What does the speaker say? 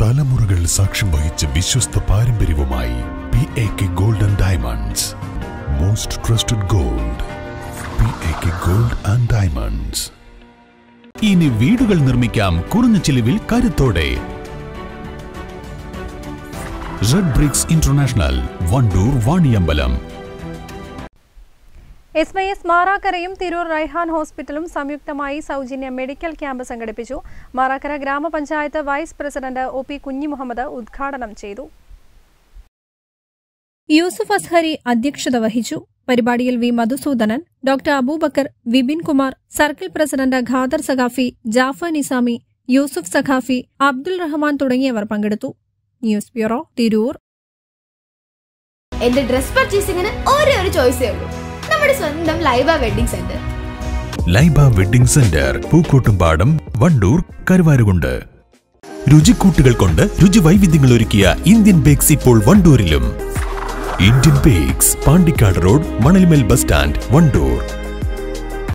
തലമുറകൾ സാക്ഷ്യം വഹിച്ച വിശ്വസ്ത പാരമ്പര്യവുമായി P A K gold and diamonds most trusted gold P A K gold and diamonds ഇനി വീടുകൾ നിർമ്മിക്കാം കുറഞ്ഞ ചിലവിൽ കരുത്തോടെ red bricks international Wandoor Vaniyambalam S Y S മാറാക്കരയും തിരൂർ റൈഹാൻ ഹോസ്പിറ്റലും സംയുക്തമായി സൗജന്യ മെഡിക്കൽ ക്യാമ്പ് സംഘടിപ്പിച്ചു മാറാക്കര ഗ്രാമപഞ്ചായത്ത് vice president O P Kunhimuhammad ഉദ്ഘാടനം ചെയ്തു യൂസുഫ് അസ്ഹരി അധ്യക്ഷത വഹിച്ചു പരിപാടിയിൽ V Madhusudanan doctor Abubakar Vipin Kumar circle president Khader Saqafi Jafar Nizami Yusuf Saqafi Abdul Rahman തുടങ്ങിയവർ പങ്കെടുത്തു ന്യൂസ് ബ്യൂറോ തിരൂർ എന്റെ ഡ്രസ് പർച്ചേസിംഗിന് ഒരേ ഒരു ചോയ്സേ ഉള്ളൂ നമ്മുടെ സ്വന്തം Laiba wedding centre Laiba wedding centre Pookkottumpadam Wandoor Karuvarakundu രുചിക്കൂട്ടുകൾ കൊണ്ട് രുചി വൈവിധ്യങ്ങൾ ഒരുക്കിയ ഇന്ത്യൻ ബേക്സ് ഇപ്പോൾ വണ്ടൂരിലും Indian bakes Pandikkad road Manalmel bus stand Wandoor